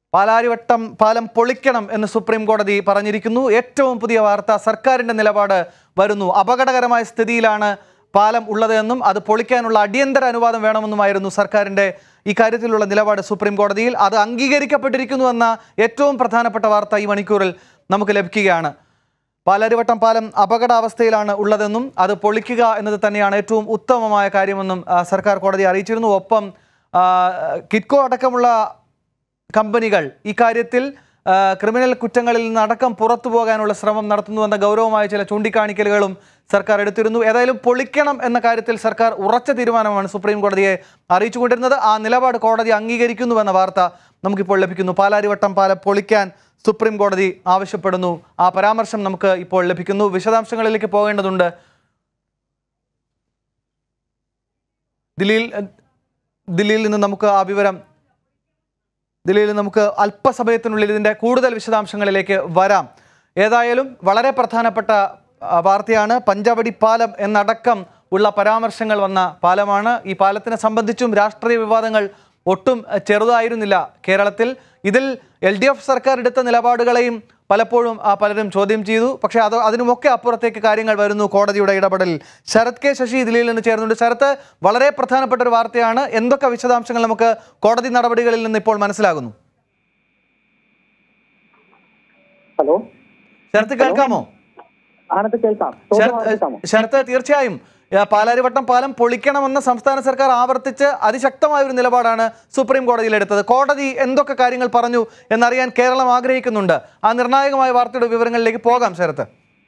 പാലാരിവട്ടം പാലം പൊളിക്കണം എന്ന് സുപ്രീം കോടതി പറഞ്ഞിരിക്കുന്നു ഏറ്റവും പുതിയ വാർത്ത സർക്കാരിന്റെ നിലപാട് വരുന്നു അപകടകരമായ സ്ഥിതിയിലാണ് പാലം ഉള്ളത് എന്നും അത് പൊളിക്കാനുള്ള അടിയന്തര അനുവാദം വേണമെന്നുമായിരുന്നു സർക്കാരിന്റെ ഇക്കാര്യത്തിലുള്ള നിലപാട് സുപ്രീം കോടതിയിൽ അത് അംഗീകരിക്കപ്പെട്ടിരിക്കുന്നു എന്ന ഏറ്റവും പ്രധാനപ്പെട്ട വാർത്ത ഈ മണിക്കൂറിൽ നമുക്ക് ലഭിക്കുകയാണ് പാലാരിവട്ടം പാലം അപകടാവസ്ഥയിലാണ് ഉള്ളതെന്നും അത് പൊളിക്കുക എന്നത് തന്നെയാണ് ഏറ്റവും ഉത്തമമായ കാര്യമെന്നും ആ, സർക്കാർ കോടതി അറിയിച്ചിരുന്നു ഒപ്പം ആ, കിറ്റ്കോ അടക്കമുള്ള കമ്പനികൾ ഇക്കാര്യത്തിൽ ആ, ക്രിമിനൽ കുറ്റങ്ങളിൽ നിന്ന് അടക്കം പുറത്തു പോകാനുള്ള ശ്രമം നടത്തുന്നുവെന്ന ഗൗരവമായ ചില ചൂണ്ടിക്കാണിക്കലുകളും സർക്കാർ എടുത്തിരുന്നു ഏതായാലും പൊളിക്കണം എന്ന കാര്യത്തിൽ സർക്കാർ ഉറച്ച തീരുമാനമാണ് സുപ്രീം കോടതിയെ അറിയിച്ചുകൊണ്ടിരുന്നത് ആ നിലപാട് കോടതി അംഗീകരിക്കുന്നുവെന്ന വാർത്ത നമുക്കിപ്പോൾ ലഭിക്കുന്നു പാലാരിവട്ടം പാലം പൊളിക്കാൻ സുപ്രീം കോടതി ആവശ്യപ്പെടുന്നു ആ പരാമർശം നമുക്ക് ഇപ്പോൾ ലഭിക്കുന്നു വിശദാംശങ്ങളിലേക്ക് പോകേണ്ടതുണ്ട് ദില്ലിയിൽ ദില്ലിയിൽ നിന്ന് നമുക്ക് ആ വിവരം ദില്ലിയിൽ നമുക്ക് അല്പസമയത്തിനുള്ളിൽ ഇതിൻ്റെ കൂടുതൽ വിശദാംശങ്ങളിലേക്ക് വരാം ഏതായാലും വളരെ പ്രധാനപ്പെട്ട ആ, വാർത്തയാണ് പഞ്ചവടി പാലം എന്നടക്കം ഉള്ള പരാമർശങ്ങൾ വന്ന പാലമാണ് ഈ പാലത്തിനെ സംബന്ധിച്ചും രാഷ്ട്രീയ വിവാദങ്ങൾ ഒട്ടും അഹ്, ചെറുതായിരുന്നില്ല കേരളത്തിൽ ഇതിൽ എൽ ഡി എഫ് സർക്കാർ എടുത്ത നിലപാടുകളെയും പലപ്പോഴും ആ, പലരും ചോദ്യം ചെയ്തു പക്ഷേ അത് അതിനുമൊക്കെ അപ്പുറത്തേക്ക് കാര്യങ്ങൾ വരുന്നു കോടതിയുടെ ഇടപെടലിൽ ശരത് കെ ശശി ദില്ലിയിൽ നിന്ന് ചേർന്നുണ്ട് ശരത്ത് വളരെ പ്രധാനപ്പെട്ട ഒരു വാർത്തയാണ് എന്തൊക്കെ വിശദാംശങ്ങൾ നമുക്ക് കോടതി നടപടികളിൽ നിന്ന് ഇപ്പോൾ മനസ്സിലാകുന്നു ഹലോ ശരത്ത് കേൾക്കാമോ ആനന്ദ് കേൾക്കാം ചോദ്യം ശരത്ത് ആവർത്തിക്കാമോ ശരത്ത് തീർച്ചയായും ആ, പാലാരിവട്ടം പാലം പൊളിക്കണമെന്ന് സംസ്ഥാന സർക്കാർ ആവർത്തിച്ച് അതിശക്തമായ ഒരു നിലപാടാണ് സുപ്രീം കോടതിയിൽ എടുത്തത് കോടതി എന്തൊക്കെ കാര്യങ്ങൾ പറഞ്ഞു എന്നറിയാൻ കേരളം ആഗ്രഹിക്കുന്നുണ്ട് ആ നിർണായകമായ വാർത്തയുടെ വിവരങ്ങളിലേക്ക് പോകാം ശരത്ത്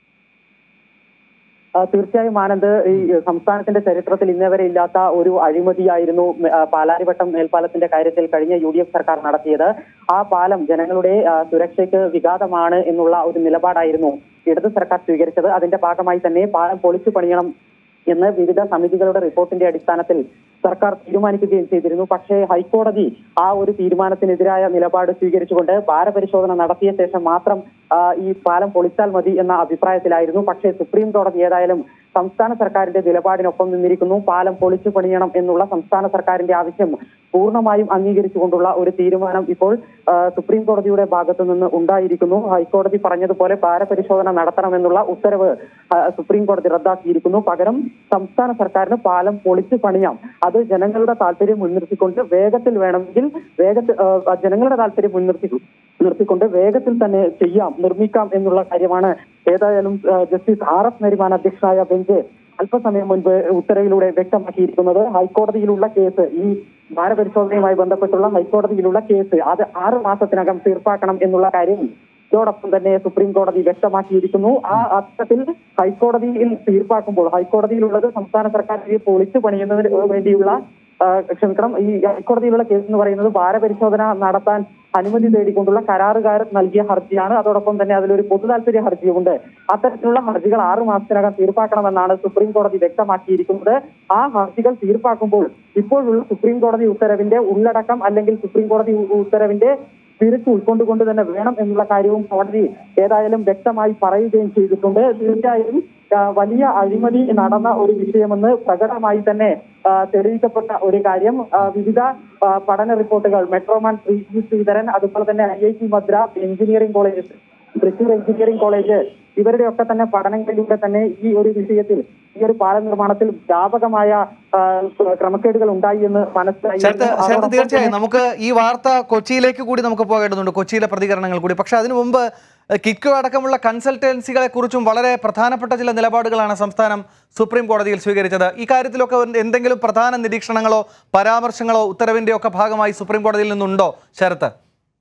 ആ, തീർച്ചയായും ആനന്ദ് ഈ സംസ്ഥാനത്തിന്റെ ചരിത്രത്തിൽ ഇന്നേവരെ ഇല്ലാത്ത ഒരു അഴിമതിയായിരുന്നു മ- ആ, പാലാരിവട്ടം മേൽപ്പാലത്തിന്റെ കാര്യത്തിൽ കഴിഞ്ഞ യു ഡി എഫ് സർക്കാർ നടത്തിയത് ആ പാലം ജനങ്ങളുടെ ആ, സുരക്ഷയ്ക്ക് വിഘാതമാണ് എന്നുള്ള ഒരു നിലപാടായിരുന്നു ഇടത് സർക്കാർ സ്വീകരിച്ചത് അതിന്റെ ഭാഗമായി തന്നെ പാലം പൊളിച്ചു പണിയണം എന്ന് വിവിധ സമിതികളുടെ റിപ്പോർട്ടിന്റെ അടിസ്ഥാനത്തിൽ സർക്കാർ തീരുമാനിക്കുകയും ചെയ്തിരുന്നു പക്ഷേ ഹൈക്കോടതി ആ ഒരു തീരുമാനത്തിനെതിരായ നിലപാട് സ്വീകരിച്ചുകൊണ്ട് ഭാരപരിശോധന നടത്തിയ ശേഷം മാത്രം ആ, ഈ പാലം പൊളിച്ചാൽ മതി എന്ന അഭിപ്രായത്തിലായിരുന്നു പക്ഷേ സുപ്രീം കോടതി ഏതായാലും സംസ്ഥാന സർക്കാരിന്റെ നിലപാടിനൊപ്പം നിന്നിരിക്കുന്നു പാലം പൊളിച്ചു പണിയണം എന്നുള്ള സംസ്ഥാന സർക്കാരിന്റെ ആവശ്യം പൂർണ്ണമായും അംഗീകരിച്ചുകൊണ്ടുള്ള ഒരു തീരുമാനം ഇപ്പോൾ ആ, സുപ്രീം കോടതിയുടെ ഭാഗത്തു നിന്ന് ഉണ്ടായിരിക്കുന്നു ഹൈക്കോടതി പറഞ്ഞതുപോലെ ഭാരപരിശോധന നടത്തണമെന്നുള്ള ഉത്തരവ് ആ, സുപ്രീം കോടതി റദ്ദാക്കിയിരിക്കുന്നു പകരം സംസ്ഥാന സർക്കാരിന് പാലം പൊളിച്ചു പണിയാം അത് ജനങ്ങളുടെ താല്പര്യം മുൻനിർത്തിക്കൊണ്ട് വേഗത്തിൽ വേണമെങ്കിൽ വേഗത്തിൽ ആ, ജനങ്ങളുടെ താല്പര്യം മുൻനിർത്തി നിർത്തിക്കൊണ്ട് വേഗത്തിൽ തന്നെ ചെയ്യാം നിർമ്മിക്കാം എന്നുള്ള കാര്യമാണ് ഏതായാലും ആ, ജസ്റ്റിസ് ആർ എഫ് നരിമാൻ അധ്യക്ഷനായ ബെഞ്ച് അല്പസമയം മുൻപ് ഉത്തരവിലൂടെ വ്യക്തമാക്കിയിരിക്കുന്നത് ഹൈക്കോടതിയിലുള്ള കേസ് ഈ ഭാരപരിശോധനയുമായി ബന്ധപ്പെട്ടുള്ള ഹൈക്കോടതിയിലുള്ള കേസ് അത് ആറ് മാസത്തിനകം തീർപ്പാക്കണം എന്നുള്ള കാര്യം ഇതോടൊപ്പം തന്നെ സുപ്രീം കോടതി വ്യക്തമാക്കിയിരിക്കുന്നു ആ അർത്ഥത്തിൽ ഹൈക്കോടതിയിൽ തീർപ്പാക്കുമ്പോൾ ഹൈക്കോടതിയിലുള്ളത് സംസ്ഥാന സർക്കാർ ഈ പൊളിച്ചു പണിയുന്നതിന് വേണ്ടിയുള്ള ആ, ക്ഷമിക്കണം ഈ ഹൈക്കോടതിയിലുള്ള കേസ് എന്ന് പറയുന്നത് ഭാരപരിശോധന നടത്താൻ അനുമതി തേടിക്കൊണ്ടുള്ള കരാറുകാർ നൽകിയ ഹർജിയാണ് അതോടൊപ്പം തന്നെ അതിലൊരു പൊതു താല്പര്യ ഹർജിയുമുണ്ട് അത്തരത്തിലുള്ള ഹർജികൾ ആറു മാസത്തിനകം തീർപ്പാക്കണമെന്നാണ് സുപ്രീം കോടതി വ്യക്തമാക്കിയിരിക്കുന്നത് ആ ഹർജികൾ തീർപ്പാക്കുമ്പോൾ ഇപ്പോഴുള്ള സുപ്രീം കോടതി ഉത്തരവിന്റെ ഉള്ളടക്കം അല്ലെങ്കിൽ സുപ്രീം കോടതി ഉ- ഉത്തരവിന്റെ തിരിച്ച് ഉൾക്കൊണ്ടുകൊണ്ട് തന്നെ വേണം എന്നുള്ള കാര്യവും കോടതി ഏതായാലും വ്യക്തമായി പറയുകയും ചെയ്തിട്ടുണ്ട് തീർച്ചയായും ആ, വലിയ അഴിമതി നടന്ന ഒരു വിഷയമെന്ന് പ്രകടമായി തന്നെ ആ, തെളിയിക്കപ്പെട്ട ഒരു കാര്യം ആ, വിവിധ ആ, പഠന റിപ്പോർട്ടുകൾ മെട്രോമാൻ ശ്രീ ജി ശ്രീധരൻ അതുപോലെ തന്നെ I I T Madras engineering college Thrissur engineering college ഇവരുടെയൊക്കെ തന്നെ പഠനങ്ങളിലൂടെ തന്നെ ഈ ഒരു വിഷയത്തിൽ ഈ ഒരു പാല നിർമ്മാണത്തിൽ വ്യാപകമായ ആ, ക്രമക്കേടുകൾ ഉണ്ടായി എന്ന് മനസ്സിലായി ശരത്ത് ശരത്ത് അതോടൊപ്പം തീർച്ചയായും തന്നെ- നമുക്ക് ഈ വാർത്ത കൊച്ചിയിലേക്ക് കൂടി നമുക്ക് പോകേണ്ടതുണ്ട് കൊച്ചിയിലെ പ്രതികരണങ്ങൾ കൂടി പക്ഷെ അതിനു മുമ്പ് എഹ്, കിക്കോ അടക്കമുള്ള കൺസൾട്ടൻസികളെ കുറിച്ചും വളരെ പ്രധാനപ്പെട്ട ചില നിലപാടുകളാണ് സംസ്ഥാനം സുപ്രീം കോടതിയിൽ സ്വീകരിച്ചത് ഈ കാര്യത്തിലൊക്കെ ഒരു- എന്തെങ്കിലും പ്രധാന നിരീക്ഷണങ്ങളോ പരാമർശങ്ങളോ ഉത്തരവിന്റെ ഒക്കെ ഭാഗമായി സുപ്രീം കോടതിയിൽ നിന്നുണ്ടോ ശരത്ത്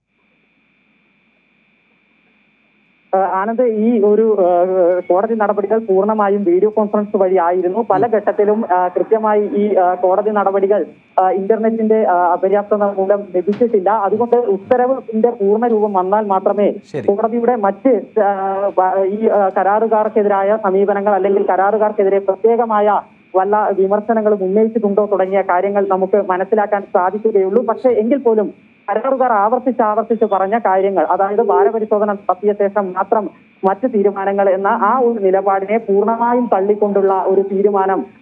ആ, ആനന്ദ് ഈ ഒരു ആ, കോടതി നടപടികൾ പൂർണ്ണമായും വീഡിയോ കോൺഫറൻസ് വഴി ആയിരുന്നു പല ഘട്ടത്തിലും ആ, കൃത്യമായി ഈ ആ, കോടതി നടപടികൾ ആ, ഇന്റർനെറ്റിന്റെ ആ, അപര്യാപ്തത മൂലം ലഭിച്ചിട്ടില്ല അതുകൊണ്ട് ഉത്തരവിന്റെ പൂർണ്ണ രൂപം വന്നാൽ മാത്രമേ ശരി. കോടതിയുടെ മറ്റ് ആ, വ- ഈ ആ, കരാറുകാർക്കെതിരായ സമീപനങ്ങൾ അല്ലെങ്കിൽ കരാറുകാർക്കെതിരെ പ്രത്യേകമായ വല്ല വിമർശനങ്ങളും ഉന്നയിച്ചിട്ടുണ്ടോ തുടങ്ങിയ കാര്യങ്ങൾ നമുക്ക് മനസ്സിലാക്കാൻ സാധിക്കുകയുള്ളൂ പക്ഷേ എങ്കിൽ പോലും കരാറുകാർ ആവർത്തിച്ച് ആവർത്തിച്ച് പറഞ്ഞ കാര്യങ്ങൾ അതായത് ഭാരപരിശോധന നടത്തിയ ശേഷം മാത്രം മറ്റ് തീരുമാനങ്ങൾ എന്ന ആ ഒരു നിലപാടിനെ പൂർണ്ണമായും തള്ളിക്കൊണ്ടുള്ള ഒരു തീരുമാനം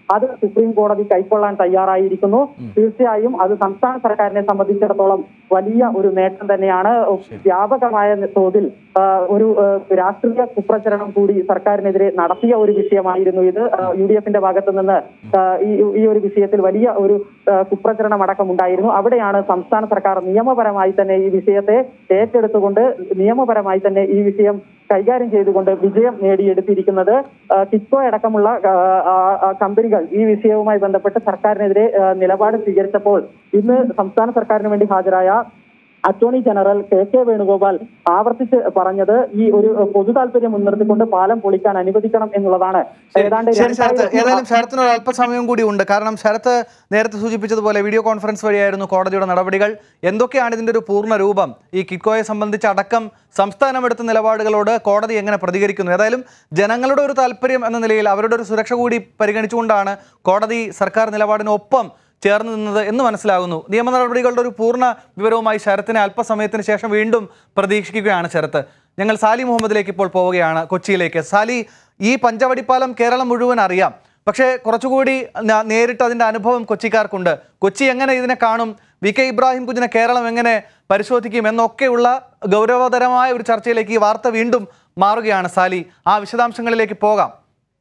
അത് സുപ്രീം കോടതി കൈക്കൊള്ളാൻ തയ്യാറായിരിക്കുന്നു തീർച്ചയായും അത് സംസ്ഥാന സർക്കാരിനെ സംബന്ധിച്ചിടത്തോളം വലിയ ഒരു നേട്ടം തന്നെയാണ് വ്യാപകമായ തോതിൽ ആ, ഒരു ആ, രാഷ്ട്രീയ കുപ്രചരണം കൂടി സർക്കാരിനെതിരെ നടത്തിയ ഒരു വിഷയമായിരുന്നു ഇത് യു ഡി എഫിന്റെ ഭാഗത്തു നിന്ന് ആ, ഈ ഈ ഒരു വിഷയത്തിൽ വലിയ ഒരു ആ, കുപ്രചരണം അടക്കം ഉണ്ടായിരുന്നു അവിടെയാണ് സംസ്ഥാന സർക്കാർ നിയമപരമായി തന്നെ ഈ വിഷയത്തെ ഏറ്റെടുത്തുകൊണ്ട് നിയമപരമായി തന്നെ ഈ വിഷയം കൈകാര്യം ചെയ്തുകൊണ്ട് വിജയം നേടിയെടുത്തിരിക്കുന്നത് ആ, കിറ്റ്കോ അടക്കമുള്ള ആ, ആ, ആ, കമ്പനികൾ ഈ വിഷയവുമായി ബന്ധപ്പെട്ട് സർക്കാരിനെതിരെ ആ, നിലപാട് സ്വീകരിച്ചപ്പോൾ ഇന്ന് സംസ്ഥാന സർക്കാരിന് വേണ്ടി ഹാജരായ attorney general K K Venugopal ആവർത്തിച്ച് പറഞ്ഞത് ഈ ഒരു പൊതു താല്പര്യം മുൻനിർത്തിക്കൊണ്ട് പാലം പൊളിക്കാൻ അനുവദിക്കണം എന്നുള്ളതാണ് ഏതാണ്ട് ശരി ശരത്ത് രണ്ടായിരത്തി ഏതായാലും ശരത്തിന് ഒരു അല്പസമയം കൂടി ഉണ്ട് കാരണം ശരത്ത് നേരത്തെ സൂചിപ്പിച്ചതുപോലെ വീഡിയോ കോൺഫറൻസ് വഴിയായിരുന്നു കോടതിയുടെ നടപടികൾ എന്തൊക്കെയാണ് ഇതിന്റെ ഒരു പൂർണ്ണ രൂപം ഈ കിറ്റ്കോയെ സംബന്ധിച്ച് അടക്കം സംസ്ഥാനം എടുത്ത നിലപാടുകളോട് കോടതി എങ്ങനെ പ്രതികരിക്കുന്നു ഏതായാലും ജനങ്ങളുടെ ഒരു താല്പര്യം എന്ന നിലയിൽ അവരുടെ ഒരു സുരക്ഷ കൂടി പരിഗണിച്ചുകൊണ്ടാണ് കോടതി സർക്കാർ നിലപാടിനൊപ്പം ചേർന്ന് നിന്നത് എന്ന് മനസ്സിലാകുന്നു നിയമ നടപടികളുടെ ഒരു പൂർണ്ണ വിവരവുമായി ശരത്തിനെ അല്പസമയത്തിന് ശേഷം വീണ്ടും പ്രതീക്ഷിക്കുകയാണ് ശരത്ത് ഞങ്ങൾ സാലി മുഹമ്മദിലേക്ക് ഇപ്പോൾ പോവുകയാണ് കൊച്ചിയിലേക്ക് സാലി ഈ പഞ്ചവടിപ്പാലം കേരളം മുഴുവൻ അറിയാം പക്ഷേ കുറച്ചുകൂടി ന- നേരിട്ട് അതിൻ്റെ അനുഭവം കൊച്ചിക്കാർക്കുണ്ട് കൊച്ചി എങ്ങനെ ഇതിനെ കാണും വി കെ ഇബ്രാഹിം കുഞ്ഞിനെ കേരളം എങ്ങനെ പരിശോധിക്കും എന്നൊക്കെയുള്ള ഗൗരവതരമായ ഒരു ചർച്ചയിലേക്ക് ഈ വാർത്ത വീണ്ടും മാറുകയാണ് സാലി ആ വിശദാംശങ്ങളിലേക്ക് പോകാം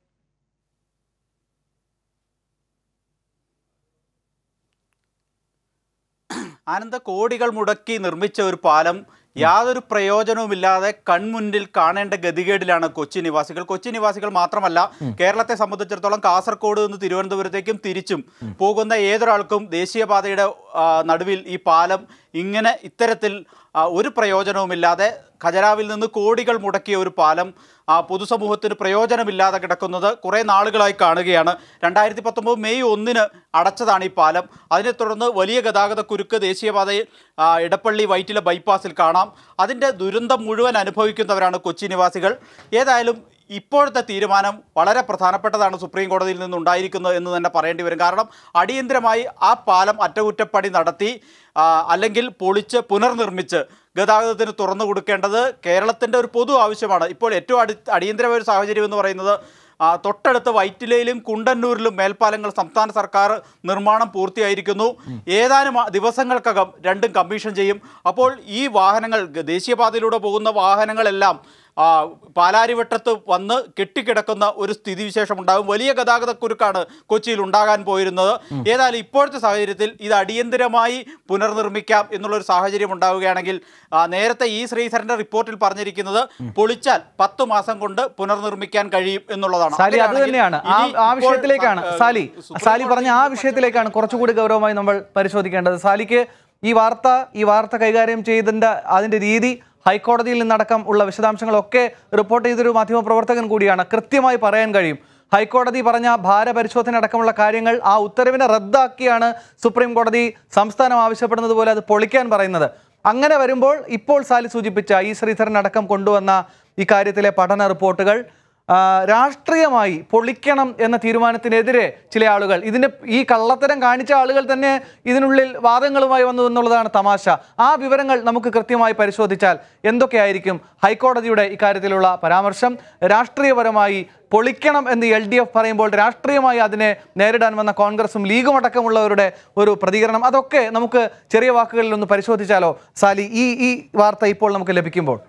ആനന്ദ കോടികൾ മുടക്കി നിർമ്മിച്ച ഒരു പാലം യാതൊരു പ്രയോജനവുമില്ലാതെ കൺമുന്നിൽ കാണേണ്ട ഗതികേടിലാണ് കൊച്ചി നിവാസികൾ കൊച്ചി നിവാസികൾ മാത്രമല്ല കേരളത്തെ സംബന്ധിച്ചിടത്തോളം കാസർഗോഡ് നിന്ന് തിരുവനന്തപുരത്തേക്കും തിരിച്ചും പോകുന്ന ഏതൊരാൾക്കും ദേശീയപാതയുടെ ആ, നടുവിൽ ഈ പാലം ഇങ്ങനെ ഇത്തരത്തിൽ ആ, ഒരു പ്രയോജനവുമില്ലാതെ ഖജരാവിൽ നിന്ന് കോടികൾ മുടക്കിയ ഒരു പാലം ആ, പൊതുസമൂഹത്തിന് പ്രയോജനമില്ലാതെ കിടക്കുന്നത് കുറേ നാളുകളായി കാണുകയാണ് രണ്ടായിരത്തി പത്തൊമ്പത് മെയ് ഒന്നിന് അടച്ചതാണ് ഈ പാലം അതിനെ തുടർന്ന് വലിയ ഗതാഗത കുരുക്ക് ദേശീയപാതയിൽ ആ, ഇടപ്പള്ളി വൈറ്റില ബൈപ്പാസിൽ കാണാം അതിൻ്റെ ദുരന്തം മുഴുവൻ അനുഭവിക്കുന്നവരാണ് കൊച്ചി നിവാസികൾ ഏതായാലും ഇപ്പോഴത്തെ തീരുമാനം വളരെ പ്രധാനപ്പെട്ടതാണ് സുപ്രീം കോടതിയിൽ നിന്നുണ്ടായിരിക്കുന്നത് എന്ന് തന്നെ പറയേണ്ടി വരും കാരണം അടിയന്തരമായി ആ പാലം അറ്റകുറ്റപ്പണി നടത്തി ആ, അല്ലെങ്കിൽ പൊളിച്ച് പുനർനിർമ്മിച്ച് ഗതാഗതത്തിന് തുറന്നു കൊടുക്കേണ്ടത് കേരളത്തിൻ്റെ ഒരു പൊതു ആവശ്യമാണ് ഇപ്പോൾ ഏറ്റവും അടി അടിയന്തരമായ ഒരു സാഹചര്യം എന്ന് പറയുന്നത് ആ, തൊട്ടടുത്ത് വൈറ്റിലയിലും കുണ്ടന്നൂരിലും മേൽപ്പാലങ്ങൾ സംസ്ഥാന സർക്കാർ നിർമ്മാണം പൂർത്തിയായിരിക്കുന്നു ഏതാനും ആ- ദിവസങ്ങൾക്കകം രണ്ടും കമ്മീഷൻ ചെയ്യും അപ്പോൾ ഈ വാഹനങ്ങൾ ഗ- ദേശീയപാതയിലൂടെ പോകുന്ന വാഹനങ്ങളെല്ലാം ആ, പാലാരിവട്ടത്ത് വന്ന് കെട്ടിക്കിടക്കുന്ന ഒരു സ്ഥിതിവിശേഷം ഉണ്ടാകും വലിയ ഗതാഗത കുരുക്കാണ് കൊച്ചിയിൽ ഉണ്ടാകാൻ പോയിരുന്നത് ഏതായാലും ഇപ്പോഴത്തെ സാഹചര്യത്തിൽ ഇത് അടിയന്തരമായി പുനർനിർമ്മിക്കാം എന്നുള്ളൊരു സാഹചര്യം ഉണ്ടാവുകയാണെങ്കിൽ ആ, നേരത്തെ ഈ ശ്രീധരന്റെ റിപ്പോർട്ടിൽ പറഞ്ഞിരിക്കുന്നത് പൊളിച്ചാൽ പത്ത് മാസം കൊണ്ട് പുനർനിർമ്മിക്കാൻ കഴിയും എന്നുള്ളതാണ് സാലി അത് അങ്ങനെയാണെങ്കിൽ തന്നെയാണ് ആ ഇനി ആ ഇപ്പോൾ, വിഷയത്തിലേക്കാണ് ആ, സാലി സുപ്രീം സാലി പറഞ്ഞ ആ കോടതി വിഷയത്തിലേക്കാണ് കുറച്ചുകൂടി ഗൗരവമായി നമ്മൾ പരിശോധിക്കേണ്ടത് സാലിക്ക് ഈ വാർത്ത ഈ വാർത്ത കൈകാര്യം ചെയ്തതിൻ്റെ അതിൻ്റെ രീതി ഹൈക്കോടതിയിൽ നിന്നടക്കം ഉള്ള വിശദാംശങ്ങളൊക്കെ റിപ്പോർട്ട് ചെയ്തൊരു മാധ്യമപ്രവർത്തകൻ കൂടിയാണ് കൃത്യമായി പറയാൻ കഴിയും ഹൈക്കോടതി പറഞ്ഞ ഭാരപരിശോധന അടക്കമുള്ള കാര്യങ്ങൾ ആ ഉത്തരവിനെ റദ്ദാക്കിയാണ് സുപ്രീം കോടതി സംസ്ഥാനം ആവശ്യപ്പെടുന്നത് പോലെ അത് പൊളിക്കാൻ പറയുന്നത് അങ്ങനെ വരുമ്പോൾ ഇപ്പോൾ സാലി സൂചിപ്പിച്ച ഈ ശ്രീധരൻ അടക്കം കൊണ്ടുവന്ന ഇക്കാര്യത്തിലെ പഠന റിപ്പോർട്ടുകൾ ആ, രാഷ്ട്രീയമായി പൊളിക്കണം എന്ന തീരുമാനത്തിനെതിരെ ചില ആളുകൾ ഇതിന് ഈ കള്ളത്തരം കാണിച്ച ആളുകൾ തന്നെ ഇതിനുള്ളിൽ വാദങ്ങളുമായി വന്നു എന്നുള്ളതാണ് തമാശ ആ വിവരങ്ങൾ നമുക്ക് കൃത്യമായി പരിശോധിച്ചാൽ എന്തൊക്കെയായിരിക്കും ഹൈക്കോടതിയുടെ ഇക്കാര്യത്തിലുള്ള പരാമർശം രാഷ്ട്രീയപരമായി പൊളിക്കണം എന്ന് എൽ ഡി എഫ് പറയുമ്പോൾ രാഷ്ട്രീയമായി അതിനെ നേരിടാൻ വന്ന കോൺഗ്രസും ലീഗും അടക്കമുള്ളവരുടെ ഒരു പ്രതികരണം അതൊക്കെ നമുക്ക് ചെറിയ വാക്കുകളിൽ ഒന്ന് പരിശോധിച്ചാലോ സാലി ഈ ഈ വാർത്ത ഇപ്പോൾ നമുക്ക് ലഭിക്കുമ്പോൾ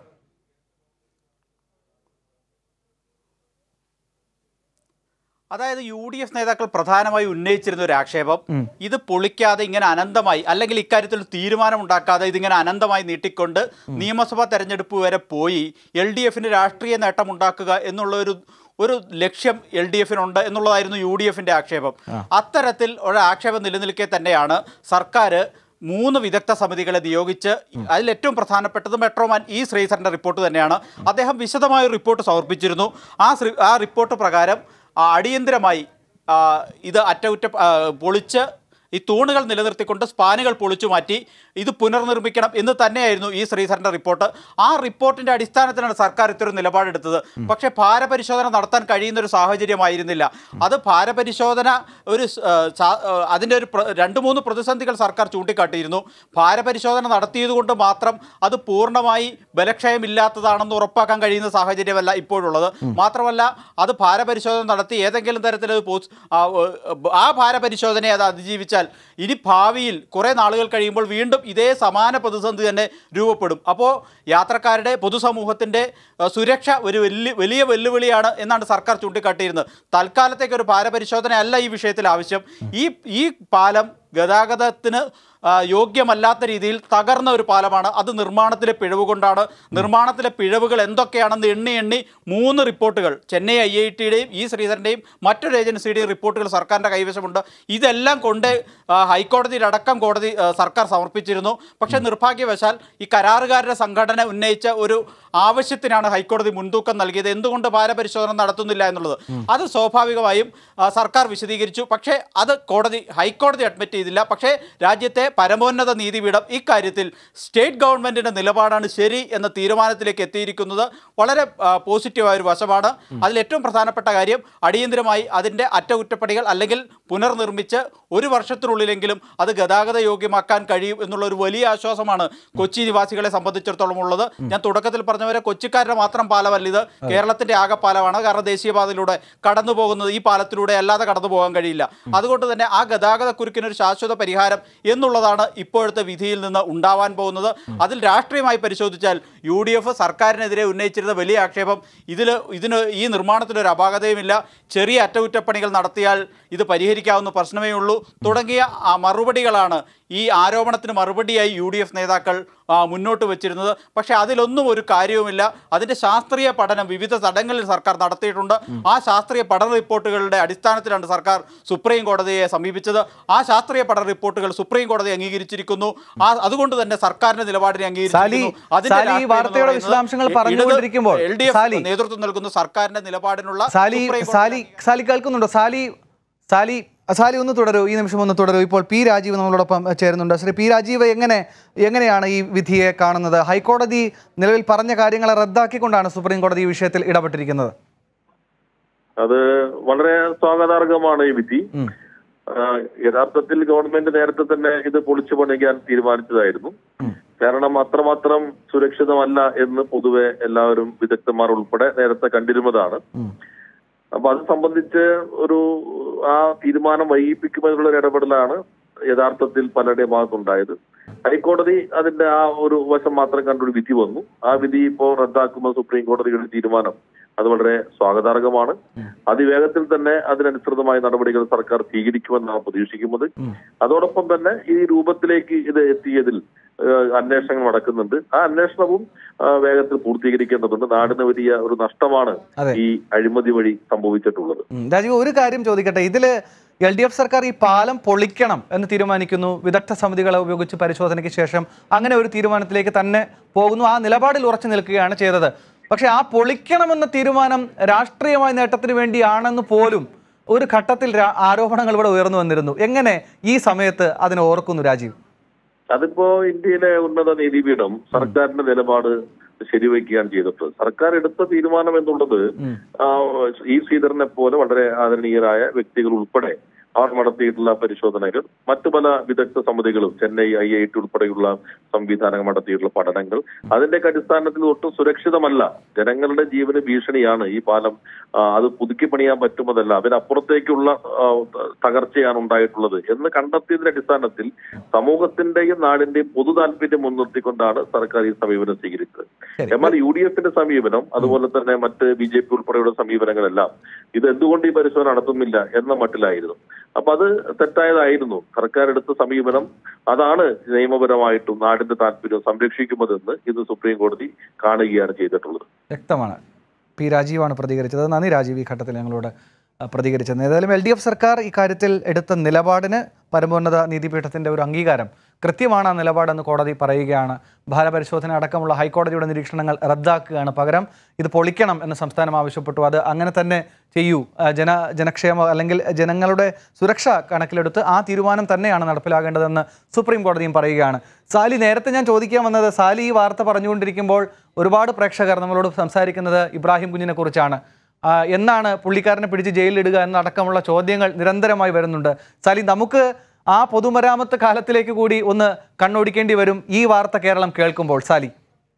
അതായത് യു ഡി എഫ് നേതാക്കൾ പ്രധാനമായി ഉന്നയിച്ചിരുന്ന ഒരു ആക്ഷേപം ഇത് പൊളിക്കാതെ ഇങ്ങനെ അനന്തമായി അല്ലെങ്കിൽ ഇക്കാര്യത്തിൽ ഒരു തീരുമാനം ഉണ്ടാക്കാതെ ഇതിങ്ങനെ അനന്തമായി നീട്ടിക്കൊണ്ട് നിയമസഭാ തെരഞ്ഞെടുപ്പ് വരെ പോയി എൽ ഡി എഫിന് രാഷ്ട്രീയ നേട്ടം ഉണ്ടാക്കുക എന്നുള്ള ഒരു ഒരു ലക്ഷ്യം എൽ ഡി എഫിനുണ്ട് എന്നുള്ളതായിരുന്നു യു ഡി എഫിന്റെ ആക്ഷേപം അത്തരത്തിൽ ഒരു ആക്ഷേപം നിലനിൽക്കെ തന്നെയാണ് സർക്കാർ മൂന്ന് വിദഗ്ധ സമിതികളെ നിയോഗിച്ച് അതിൽ ഏറ്റവും പ്രധാനപ്പെട്ടത് മെട്രോമാൻ ഇ ശ്രീധരന്റെ റിപ്പോർട്ട് തന്നെയാണ് അദ്ദേഹം വിശദമായ ഒരു റിപ്പോർട്ട് സമർപ്പിച്ചിരുന്നു ആ ശ്രീ- ആ റിപ്പോർട്ട് പ്രകാരം ആ, അടിയന്തരമായി ആ, ഇത് അറ്റകുറ്റ ആ, പൊളിച്ച് ഈ തൂണുകൾ നിലനിർത്തിക്കൊണ്ട് സ്പാനുകൾ പൊളിച്ചു മാറ്റി ഇത് പുനർനിർമ്മിക്കണം എന്ന് തന്നെയായിരുന്നു ഈ ശ്രീധരന്റെ റിപ്പോർട്ട് ആ റിപ്പോർട്ടിന്റെ അടിസ്ഥാനത്തിലാണ് സർക്കാർ ഇത്തരം നിലപാടെടുത്തത് പക്ഷേ ഭാരപരിശോധന നടത്താൻ കഴിയുന്ന ഒരു സാഹചര്യമായിരുന്നില്ല അത് ഭാരപരിശോധന ഒരു സ്- ആ, സാ- ആ, അതിന്റെ ഒരു പ്ര- രണ്ട് മൂന്ന് പ്രതിസന്ധികൾ സർക്കാർ ചൂണ്ടിക്കാട്ടിയിരുന്നു ഭാരപരിശോധന നടത്തിയതുകൊണ്ട് മാത്രം അത് പൂർണ്ണമായി ബലക്ഷയമില്ലാത്തതാണെന്ന് ഉറപ്പാക്കാൻ കഴിയുന്ന സാഹചര്യമല്ല ഇപ്പോഴുള്ളത് മാത്രമല്ല അത് ഭാരപരിശോധന നടത്തി ഏതെങ്കിലും തരത്തിൽ പോസ് ആ, ഏ, ആ ഭാരപരിശോധനയെ അത് അതിജീവിച്ചാൽ ഇനി ഭാവിയിൽ കുറേ നാളുകൾ കഴിയുമ്പോൾ വീണ്ടും ഇതേ സമാന പ്രതിസന്ധി തന്നെ രൂപപ്പെടും അപ്പോൾ യാത്രക്കാരുടെ പൊതുസമൂഹത്തിൻ്റെ ആ, സുരക്ഷ ഒരു വലിയ വലിയ വെല്ലുവിളിയാണ് എന്നാണ് സർക്കാർ ചൂണ്ടിക്കാട്ടിയിരുന്നത് തൽക്കാലത്തേക്ക് ഒരു ഭാരപരിശോധന അല്ല ഈ വിഷയത്തിൽ ആവശ്യം ഈ ഈ പാലം ഗതാഗതത്തിന് ആ, യോഗ്യമല്ലാത്ത രീതിയിൽ തകർന്ന ഒരു പാലമാണ് അത് നിർമ്മാണത്തിലെ പിഴവ് കൊണ്ടാണ് നിർമ്മാണത്തിലെ പിഴവുകൾ എന്തൊക്കെയാണെന്ന് എണ്ണി എണ്ണി മൂന്ന് റിപ്പോർട്ടുകൾ ചെന്നൈ ഐ ഐ ടിയുടെയും ഈ ശ്രീധരൻ്റെയും മറ്റൊരു ഏജൻസിയുടെയും റിപ്പോർട്ടുകൾ സർക്കാരിൻ്റെ കൈവശമുണ്ട് ഇതെല്ലാം കൊണ്ട് ആ, ഹൈക്കോടതിയിലടക്കം കോടതി ആ, സർക്കാർ സമർപ്പിച്ചിരുന്നു പക്ഷേ നിർഭാഗ്യവശാൽ ഈ കരാറുകാരുടെ സംഘടന ഉന്നയിച്ച ഒരു ആവശ്യത്തിനാണ് ഹൈക്കോടതി മുൻതൂക്കം നൽകിയത് എന്തുകൊണ്ട് ഭാരപരിശോധന നടത്തുന്നില്ല എന്നുള്ളത് അത് സ്വാഭാവികമായും ആ, സർക്കാർ വിശദീകരിച്ചു പക്ഷേ അത് കോടതി ഹൈക്കോടതി അഡ്മിറ്റ് ചെയ്തില്ല പക്ഷേ രാജ്യത്തെ പരമോന്നത നീതിപീഠം ഇക്കാര്യത്തിൽ സ്റ്റേറ്റ് ഗവൺമെന്റിന്റെ നിലപാടാണ് ശരി എന്ന തീരുമാനത്തിലേക്ക് എത്തിയിരിക്കുന്നത് വളരെ ആ, പോസിറ്റീവായ ഒരു വശമാണ് അതിൽ ഏറ്റവും പ്രധാനപ്പെട്ട കാര്യം അടിയന്തരമായി അതിൻ്റെ അറ്റകുറ്റപ്പണികൾ അല്ലെങ്കിൽ പുനർനിർമ്മിച്ച് ഒരു വർഷത്തിനുള്ളിലെങ്കിലും അത് ഗതാഗത യോഗ്യമാക്കാൻ കഴിയും എന്നുള്ള ഒരു വലിയ ആശ്വാസമാണ് കൊച്ചി നിവാസികളെ സംബന്ധിച്ചിടത്തോളം ഉള്ളത് ഞാൻ തുടക്കത്തിൽ പറഞ്ഞവരെ കൊച്ചിക്കാരുടെ മാത്രം പാലമല്ല ഇത് കേരളത്തിന്റെ ആകെ പാലമാണ് കാരണം ദേശീയപാതയിലൂടെ കടന്നു പോകുന്നത് ഈ പാലത്തിലൂടെ അല്ലാതെ കടന്നു പോകാൻ കഴിയില്ല അതുകൊണ്ട് തന്നെ ആ ഗതാഗത കുരുക്കിന് ഒരു ശാശ്വത പരിഹാരം എന്നുള്ളതാണ് ഇപ്പോഴത്തെ വിധിയിൽ നിന്ന് ഉണ്ടാവാൻ പോകുന്നത് അതിൽ രാഷ്ട്രീയമായി പരിശോധിച്ചാൽ യു ഡി എഫ് സർക്കാരിനെതിരെ ഉന്നയിച്ചിരുന്ന വലിയ ആക്ഷേപം ഇതിൽ ഇതിന് ഈ നിർമ്മാണത്തിലൊരു അപാകതയുമില്ല ചെറിയ അറ്റകുറ്റപ്പണികൾ നടത്തിയാൽ ഇത് പരിഹരിക്കാവുന്ന പ്രശ്നമേ ഉള്ളൂ തുടങ്ങിയ ആ മറുപടികളാണ് ഈ ആരോപണത്തിന് മറുപടിയായി യു ഡി എഫ് നേതാക്കൾ ആ, മുന്നോട്ട് വെച്ചിരുന്നത് പക്ഷേ അതിലൊന്നും ഒരു കാര്യവുമില്ല അതിൻ്റെ ശാസ്ത്രീയ പഠനം വിവിധ തടങ്ങളിൽ സർക്കാർ നടത്തിയിട്ടുണ്ട് ആ ശാസ്ത്രീയ പഠന റിപ്പോർട്ടുകളുടെ അടിസ്ഥാനത്തിലാണ് സർക്കാർ സുപ്രീം കോടതിയെ സമീപിച്ചത് ആ ശാസ്ത്രീയ പഠന റിപ്പോർട്ടുകൾ സുപ്രീം കോടതി അംഗീകരിച്ചിരിക്കുന്നു ആ അതുകൊണ്ട് തന്നെ സർക്കാരിന്റെ നിലപാടിനെ അംഗീകരിച്ചിരിക്കുന്നു സാലി, അതിന്റെ സാലി ഈ രാഷ്ട്രീയം എന്ന് വാർത്തയുടെ പറയുന്നത് വിശദാംശങ്ങൾ ഇടത് പറഞ്ഞുകൊണ്ടിരിക്കുമ്പോൾ, എൽ ഡി എഫ് സാലി. നേതൃത്വം നൽകുന്ന സർക്കാരിന്റെ നിലപാടിനുള്ള സാലി സുപ്രീം കോടതി സാലി സാലി കേൾക്കുന്നുണ്ടോ സാലി സാലി സാലി ഒന്ന് തുടരൂ ഈ നിമിഷം ഒന്ന് തുടരൂ ഇപ്പോൾ പി രാജീവ് നമ്മളോടൊപ്പം ചേരുന്നുണ്ട് ശ്രീ പി രാജീവ് എങ്ങനെ എങ്ങനെയാണ് ഈ വിധിയെ കാണുന്നത് ഹൈക്കോടതി നിലവിൽ പറഞ്ഞ കാര്യങ്ങളെ റദ്ദാക്കിക്കൊണ്ടാണ് സുപ്രീം കോടതി ഈ വിഷയത്തിൽ ഇടപെട്ടിരിക്കുന്നത് അത് വളരെ സ്വാഗതാർഹമാണ് ഈ വിധി ഉം. ആ, യഥാർത്ഥത്തിൽ ഗവൺമെന്റ് നേരത്തെ തന്നെ ഇത് പൊളിച്ചു പണിയാൻ തീരുമാനിച്ചതായിരുന്നു ഉം. കാരണം അത്രമാത്രം സുരക്ഷിതമല്ല എന്ന് പൊതുവെ എല്ലാവരും വിദഗ്ധന്മാർ ഉൾപ്പെടെ നേരത്തെ കണ്ടിരുന്നതാണ് ഉം. അപ്പൊ അത് സംബന്ധിച്ച് ഒരു ആ തീരുമാനം വൈകിപ്പിക്കുമെന്നുള്ള ഒരു ഇടപെടലാണ് യഥാർത്ഥത്തിൽ പലരുടെയും ഭാഗത്തുണ്ടായത് ഹൈക്കോടതി അതിന്റെ ആ ഒരു വശം മാത്രം കണ്ടൊരു വിധി വന്നു ആ വിധി ഇപ്പോൾ റദ്ദാക്കുന്ന സുപ്രീം കോടതിയുടെ തീരുമാനം അത് വളരെ സ്വാഗതാർഹമാണ് അതിവേഗത്തിൽ തന്നെ അതിനനുസൃതമായ നടപടികൾ സർക്കാർ സ്വീകരിക്കുമെന്നാണ് പ്രതീക്ഷിക്കുന്നത് ഉം. അതോടൊപ്പം തന്നെ ഈ രൂപത്തിലേക്ക് ഇത് എത്തിയതിൽ ഏഹ്, അന്വേഷണങ്ങൾ നടക്കുന്നുണ്ട് ആ അന്വേഷണവും ആ, വേഗത്തിൽ പൂർത്തീകരിക്കേണ്ടതുണ്ട് നാടിന് വലിയ ഒരു നഷ്ടമാണ് അതെ. ഈ അഴിമതി വഴി സംഭവിച്ചിട്ടുള്ളത് ഉം. രാജീവ് ഒരു കാര്യം ചോദിക്കട്ടെ ഇതിൽ എൽ ഡി എഫ് സർക്കാർ ഈ പാലം പൊളിക്കണം എന്ന് തീരുമാനിക്കുന്നു വിദഗ്ധ സമിതികളെ ഉപയോഗിച്ച് പരിശോധനയ്ക്ക് ശേഷം അങ്ങനെ ഒരു തീരുമാനത്തിലേക്ക് തന്നെ പോകുന്നു ആ നിലപാടിൽ ഉറച്ചു നിൽക്കുകയാണ് ചെയ്തത് പക്ഷേ ആ പൊളിക്കണമെന്ന തീരുമാനം രാഷ്ട്രീയമായ നേട്ടത്തിന് വേണ്ടിയാണെന്ന് പോലും ഒരു ഘട്ടത്തിൽ രാ- ആരോപണങ്ങൾ ഇവിടെ ഉയർന്നു വന്നിരുന്നു എങ്ങനെ ഈ സമയത്ത് അതിനെ ഓർക്കുന്നു രാജീവ് അതിപ്പോ ഇന്ത്യയിലെ ഉന്നത നീതിപീഠം സർക്കാരിന്റെ നിലപാട് ശരിവയ്ക്കുകയാണ് ചെയ്തിട്ടുള്ളത് സർക്കാർ എടുത്ത തീരുമാനം എന്നുള്ളത് ഉം. ആ, ഈ ശ്രീധരനെ പോലെ വളരെ ആദരണീയരായ വ്യക്തികൾ ഉൾപ്പെടെ അവർ നടത്തിയിട്ടുള്ള പരിശോധനകൾ മറ്റു പല വിദഗ്ധ സമിതികളും ചെന്നൈ ഐ ഐ ടി ഉൾപ്പെടെയുള്ള സംവിധാനങ്ങൾ നടത്തിയിട്ടുള്ള പഠനങ്ങൾ അതിന്റെയൊക്കെ അടിസ്ഥാനത്തിൽ ഒട്ടും സുരക്ഷിതമല്ല ജനങ്ങളുടെ ജീവന് ഭീഷണിയാണ് ഈ പാലം ആ, അത് പുതുക്കി പണിയാൻ പറ്റുന്നതല്ല അതിനപ്പുറത്തേക്കുള്ള ആ, തകർച്ചയാണ് ഉണ്ടായിട്ടുള്ളത് എന്ന് കണ്ടെത്തിയതിന്റെ അടിസ്ഥാനത്തിൽ സമൂഹത്തിന്റെയും നാടിന്റെയും പൊതു താല്പര്യം മുൻനിർത്തിക്കൊണ്ടാണ് സർക്കാർ ഈ സമീപനം സ്വീകരിച്ചത് ശരി. എന്നാൽ യു ഡി എഫിന്റെ സമീപനം അതുപോലെ തന്നെ മറ്റ് ബി ജെ പി ഉൾപ്പെടെയുള്ള സമീപനങ്ങളെല്ലാം ഇത് എന്തുകൊണ്ട് ഈ പരിശോധന നടത്തുന്നില്ല എന്ന മട്ടിലായിരുന്നു അപ്പൊ അത് തെറ്റായതായിരുന്നു സർക്കാർ എടുത്ത സമീപനം അതാണ് നിയമപരമായിട്ടും നാടിന്റെ താല്പര്യം സംരക്ഷിക്കുന്നതെന്ന് ഇത് സുപ്രീം കോടതി കാണുകയാണ് ചെയ്തിട്ടുള്ളത് വ്യക്തമാണ് പി രാജീവാണ് പ്രതികരിച്ചത് നന്ദി രാജീവ് ഈ ഘട്ടത്തിൽ ഞങ്ങളോട് ആ, പ്രതികരിച്ചത് ഏതായാലും എൽ ഡി എഫ് സർക്കാർ ഇക്കാര്യത്തിൽ എടുത്ത നിലപാടിന് പരമോന്നത നീതിപീഠത്തിൻ്റെ ഒരു അംഗീകാരം കൃത്യമാണ് ആ നിലപാടെന്ന് കോടതി പറയുകയാണ് ഭാരപരിശോധന അടക്കമുള്ള ഹൈക്കോടതിയുടെ നിരീക്ഷണങ്ങൾ റദ്ദാക്കുകയാണ് പകരം ഇത് പൊളിക്കണം എന്ന് സംസ്ഥാനം ആവശ്യപ്പെട്ടു അത് അങ്ങനെ തന്നെ ചെയ്യൂ ആ, ജന ജനക്ഷേമ അല്ലെങ്കിൽ ജനങ്ങളുടെ സുരക്ഷ കണക്കിലെടുത്ത് ആ തീരുമാനം തന്നെയാണ് നടപ്പിലാകേണ്ടതെന്ന് സുപ്രീം കോടതിയും പറയുകയാണ് സാലി നേരത്തെ ഞാൻ ചോദിക്കാൻ വന്നത് സാലി ഈ വാർത്ത പറഞ്ഞുകൊണ്ടിരിക്കുമ്പോൾ ഒരുപാട് പ്രേക്ഷകർ നമ്മളോട് സംസാരിക്കുന്നത് ഇബ്രാഹിം കുഞ്ഞിനെ കുറിച്ചാണ് ആ, എന്നാണ് പുള്ളിക്കാരനെ പിടിച്ച് ജയിലിലിടുക എന്നടക്കമുള്ള ചോദ്യങ്ങൾ നിരന്തരമായി വരുന്നുണ്ട് സാലി നമുക്ക് ആ പൊതുമരാമത്ത് കാലത്തിലേക്ക് കൂടി ഒന്ന് കണ്ണോടിക്കേണ്ടി വരും ഈ വാർത്ത കേരളം കേൾക്കുമ്പോൾ സാലി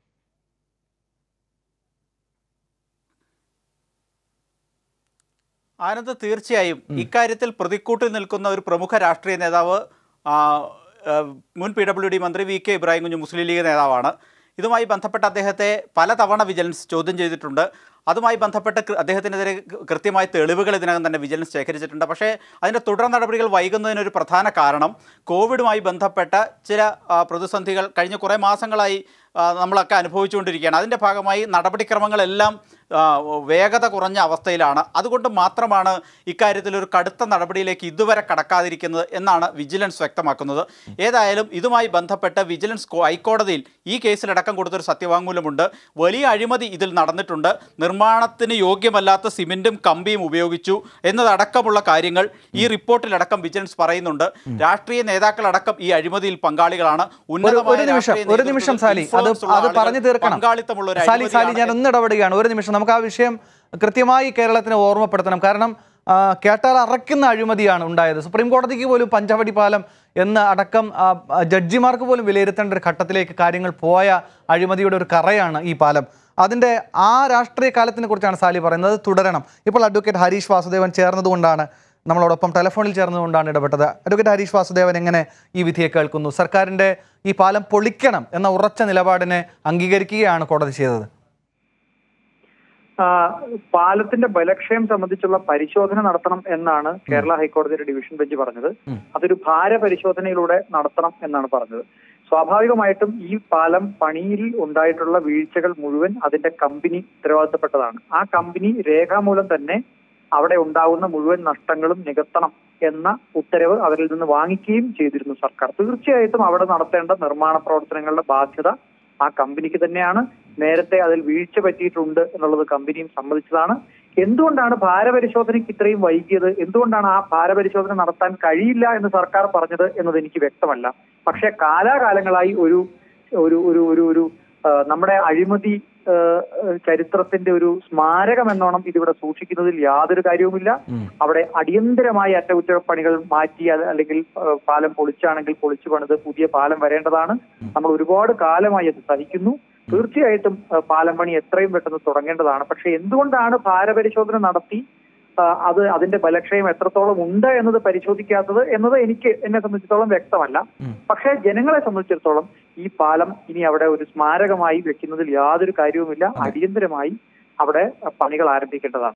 ആനന്ദ് തീർച്ചയായും ഇക്കാര്യത്തിൽ പ്രതിക്കൂട്ടിൽ നിൽക്കുന്ന ഒരു പ്രമുഖ രാഷ്ട്രീയ നേതാവ് ആ, ആ, മുൻ പി ഡബ്ല്യു ഡി മന്ത്രി V K Ibrahim Kunju Muslim league നേതാവാണ് ഇതുമായി ബന്ധപ്പെട്ട് അദ്ദേഹത്തെ പലതവണ വിജിലൻസ് ചോദ്യം ചെയ്തിട്ടുണ്ട് അതുമായി ബന്ധപ്പെട്ട് കൃ- അദ്ദേഹത്തിനെതിരെ കൃ- കൃത്യമായ തെളിവുകൾ ഇതിനകം തന്നെ വിജിലൻസ് ശേഖരിച്ചിട്ടുണ്ട് പക്ഷേ അതിൻ്റെ തുടർ നടപടികൾ വൈകുന്നതിനൊരു പ്രധാന കാരണം കോവിഡുമായി ബന്ധപ്പെട്ട ചില ആ, പ്രതിസന്ധികൾ കഴിഞ്ഞ കുറേ മാസങ്ങളായി ആ, നമ്മളൊക്കെ അനുഭവിച്ചുകൊണ്ടിരിക്കുകയാണ് അതിൻ്റെ ഭാഗമായി നടപടിക്രമങ്ങളെല്ലാം ആ, വേഗത കുറഞ്ഞ അവസ്ഥയിലാണ് അതുകൊണ്ട് മാത്രമാണ് ഇക്കാര്യത്തിൽ ഒരു കടുത്ത നടപടിയിലേക്ക് ഇതുവരെ കടക്കാതിരിക്കുന്നത് എന്നാണ് വിജിലൻസ് വ്യക്തമാക്കുന്നത് ഏതായാലും ഇതുമായി ബന്ധപ്പെട്ട് വിജിലൻസ് കോ- ഹൈക്കോടതിയിൽ ഈ കേസിലടക്കം കൊടുത്തൊരു സത്യവാങ്മൂലമുണ്ട് വലിയ അഴിമതി ഇതിൽ നടന്നിട്ടുണ്ട് നിർമ്മാണത്തിന് യോഗ്യമല്ലാത്ത സിമെന്റും കമ്പിയും ഉപയോഗിച്ചു എന്നതടക്കമുള്ള കാര്യങ്ങൾ ഈ റിപ്പോർട്ടിലടക്കം വിജിലൻസ് പറയുന്നുണ്ട് രാഷ്ട്രീയ നേതാക്കളടക്കം ഈ അഴിമതിയിൽ പങ്കാളികളാണ് ഒരു ഒരു നിമിഷം ഒരു നിമിഷം സാലി അത് അത് പറഞ്ഞു തീർക്കണം പങ്കാളിത്തമുള്ള ഒരു സാലി സാലി ഞാൻ അഴിമതിയാണ് ഒന്ന് ഇടപെടുകയാണ് ഒരു നിമിഷം നമുക്ക് ആ വിഷയം കൃത്യമായി കേരളത്തിന് ഓർമ്മപ്പെടുത്തണം കാരണം ആ, കേട്ടാൽ അറയ്ക്കുന്ന അഴിമതിയാണ് ഉണ്ടായത് സുപ്രീം കോടതിക്ക് പോലും പഞ്ചവടി പാലം എന്ന് അടക്കം ആ, ആ, ജഡ്ജിമാർക്ക് പോലും വിലയിരുത്തേണ്ട ഒരു ഘട്ടത്തിലേക്ക് കാര്യങ്ങൾ പോയ അഴിമതിയുടെ ഒരു കറയാണ് ഈ പാലം അതിൻ്റെ ആ രാഷ്ട്രീയ കാലത്തിനെ കുറിച്ചാണ് സാലി പറയുന്നത് അത് തുടരണം ഇപ്പോൾ അഡ്വക്കേറ്റ് ഹരീഷ് വാസുദേവൻ ചേർന്നതുകൊണ്ടാണ് നമ്മളോടൊപ്പം ടെലിഫോണിൽ ചേർന്നുകൊണ്ടാണ് ഇടപെട്ടത് അഡ്വക്കേറ്റ് ഹരീഷ് വാസുദേവൻ എങ്ങനെ ഈ വിധിയെ കേൾക്കുന്നു സർക്കാരിൻ്റെ ഈ പാലം പൊളിക്കണം എന്ന ഉറച്ച നിലപാടിനെ അംഗീകരിക്കുകയാണ് കോടതി ചെയ്തത് ആ, പാലത്തിന്റെ ബലക്ഷയം സംബന്ധിച്ചുള്ള പരിശോധന നടത്തണം എന്നാണ് കേരള ഹൈക്കോടതിയുടെ ഡിവിഷൻ ബെഞ്ച് പറഞ്ഞത് ഉം. അതൊരു ഭാര പരിശോധനയിലൂടെ നടത്തണം എന്നാണ് പറഞ്ഞത് സ്വാഭാവികമായിട്ടും ഈ പാലം പണിയിൽ ഉണ്ടായിട്ടുള്ള വീഴ്ചകൾ മുഴുവൻ അതിന്റെ കമ്പനി ഉത്തരവാദിത്തപ്പെട്ടതാണ് ആ കമ്പനി രേഖാമൂലം തന്നെ അവിടെ ഉണ്ടാകുന്ന മുഴുവൻ നഷ്ടങ്ങളും നികത്തണം എന്ന ഉത്തരവ് അവരിൽ നിന്ന് വാങ്ങിക്കുകയും ചെയ്തിരുന്നു സർക്കാർ തീർച്ചയായിട്ടും അവിടെ നടത്തേണ്ട നിർമ്മാണ പ്രവർത്തനങ്ങളുടെ ബാധ്യത ആ കമ്പനിക്ക് തന്നെയാണ് നേരത്തെ അതിൽ വീഴ്ച പറ്റിയിട്ടുണ്ട് എന്നുള്ളത് കമ്പനിയും സമ്മതിച്ചതാണ് എന്തുകൊണ്ടാണ് ഭാരപരിശോധനയ്ക്ക് ഇത്രയും വൈകിയത് എന്തുകൊണ്ടാണ് ആ ഭാരപരിശോധന നടത്താൻ കഴിയില്ല എന്ന് സർക്കാർ പറഞ്ഞത് എന്നത് എനിക്ക് വ്യക്തമല്ല പക്ഷെ കാലാകാലങ്ങളായി ഒരു ഒരു ഒരു ഒരു ഒരു ആ, നമ്മുടെ അഴിമതി ആ, ചരിത്രത്തിന്റെ ഒരു സ്മാരകം എന്നോണം ഇതിവിടെ സൂക്ഷിക്കുന്നതിൽ യാതൊരു കാര്യവുമില്ല ഉം. അവിടെ അടിയന്തരമായി അറ്റകുറ്റപ്പണികൾ മാറ്റി അത് അല്ലെങ്കിൽ ആ, പാലം പൊളിച്ചാണെങ്കിൽ പൊളിച്ചു പണിത് പുതിയ പാലം വരേണ്ടതാണ് നമ്മൾ ഒരുപാട് കാലമായി അത് സഹിക്കുന്നു തീർച്ചയായിട്ടും ആ, പാലം പണി എത്രയും പെട്ടെന്ന് തുടങ്ങേണ്ടതാണ് പക്ഷെ എന്തുകൊണ്ടാണ് ഭാരപരിശോധന നടത്തി ആ, അത് അതിന്റെ ബലക്ഷയം എത്രത്തോളം ഉണ്ട് എന്നത് പരിശോധിക്കാത്തത് എന്നത് എനിക്ക് എന്നെ സംബന്ധിച്ചിടത്തോളം വ്യക്തമല്ല ഉം. പക്ഷേ ജനങ്ങളെ സംബന്ധിച്ചിടത്തോളം ഈ പാലം ഇനി അവിടെ ഒരു സ്മാരകമായി വെക്കുന്നതിൽ യാതൊരു കാര്യവുമില്ല അടിയന്തരമായി അവിടെ പണികൾ ആരംഭിക്കേണ്ടതാണ്